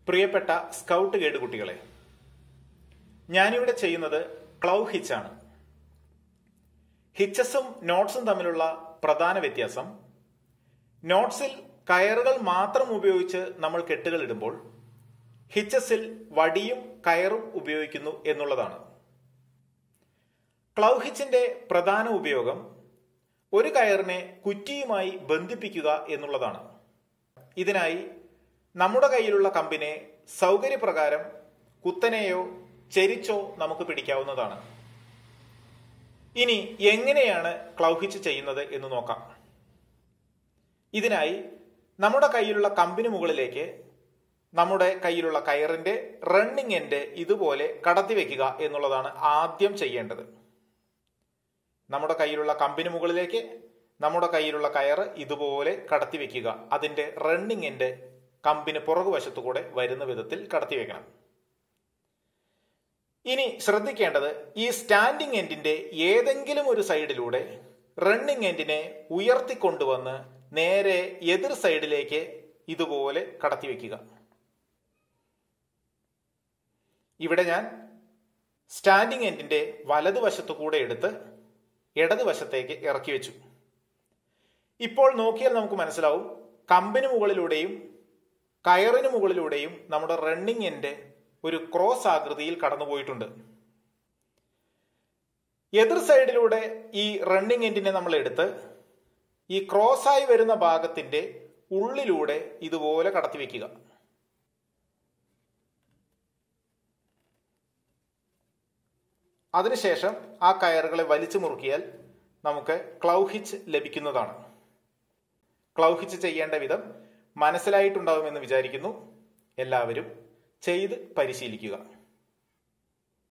പ്രിയപ്പെട്ട scout guide കുട്ടികളെ ഞാനിവിടെ ചെയ്യുന്നത് ക്ലൗ ഹിച്ചാണ് ഹിച്ചസും നോട്ട്സും തമ്മിലുള്ള പ്രധാന വ്യത്യാസം നോട്ട്സിൽ കയറുകൾ മാത്രം ഉപയോഗിച്ച് നമ്മൾ കെട്ടുകൾ ഇടുമ്പോൾ ഹിച്ചസിൽ വടിയും കയറും ഉപയോഗിക്കുന്നു എന്നുള്ളതാണ് ക്ലൗ ഹിച്ചിന്റെ പ്രധാന ഉപയോഗം ഒരു കയറിനെ കുറ്റിയുമായി ബന്ധിപ്പിക്കുക എന്നുള്ളതാണ് ഇതിനായി നമ്മുടെ കയ്യിലുള്ള കമ്പിനെ സൗകര്യപ്രകാരം കുത്തനെയോ ചെരിച്ചോ നമുക്ക് പിടിക്കാവുന്നതാണ് ഇനി എങ്ങനെയാണ് ക്ലൗഹിച്ച് ചെയ്യുന്നത് എന്ന് നോക്കാം ഇതിനായി നമ്മുടെ കയ്യിലുള്ള കമ്പിന് മുകളിലേക്ക് നമ്മുടെ കയ്യിലുള്ള കയറിന്റെ റണ്ണിങ് എൻഡ് ഇതുപോലെ കടത്തി വെക്കുക എന്നുള്ളതാണ് ആദ്യം ചെയ്യേണ്ടത് നമ്മുടെ കയ്യിലുള്ള കമ്പിന് മുകളിലേക്ക് നമ്മുടെ കയ്യിലുള്ള കയറ് ഇതുപോലെ കടത്തി വെക്കുക അതിന്റെ റണ്ണിങ് എൻഡ് കമ്പിന് പുറകുവശത്തു കൂടെ വരുന്ന വിധത്തിൽ കടത്തി വെക്കണം ഇനി ശ്രദ്ധിക്കേണ്ടത് ഈ സ്റ്റാൻഡിംഗ് എൻഡിന്റെ ഏതെങ്കിലും ഒരു സൈഡിലൂടെ റണ്ണിങ് എൻഡിനെ ഉയർത്തിക്കൊണ്ടുവന്ന് നേരെ എതിർ സൈഡിലേക്ക് ഇതുപോലെ കടത്തി വെക്കുക ഇവിടെ ഞാൻ സ്റ്റാൻഡിംഗ് എൻഡിന്റെ വലതുവശത്തു കൂടെ എടുത്ത് ഇടതുവശത്തേക്ക് ഇറക്കി വെച്ചു ഇപ്പോൾ നോക്കിയാൽ നമുക്ക് മനസ്സിലാവും കമ്പിന് മുകളിലൂടെയും കയറിന് മുകളിലൂടെയും നമ്മുടെ റണ്ണിങ് എൻഡ് ഒരു ക്രോസ് ആകൃതിയിൽ കടന്നുപോയിട്ടുണ്ട് എതിർ സൈഡിലൂടെ ഈ റണ്ണിങ് എൻഡിനെ നമ്മൾ എടുത്ത് ഈ ക്രോസ് ആയി വരുന്ന ഭാഗത്തിന്റെ ഉള്ളിലൂടെ ഇതുപോലെ കടത്തി വെക്കുക അതിനുശേഷം ആ കയറുകളെ വലിച്ചു മുറുക്കിയാൽ നമുക്ക് ക്ലൗഹിച്ച് ലഭിക്കുന്നതാണ് ക്ലൗഹിച്ച് ചെയ്യേണ്ട വിധം മനസ്സിലായിട്ടുണ്ടാവുമെന്ന് വിചാരിക്കുന്നു എല്ലാവരും ചെയ്ത് പരിശീലിക്കുക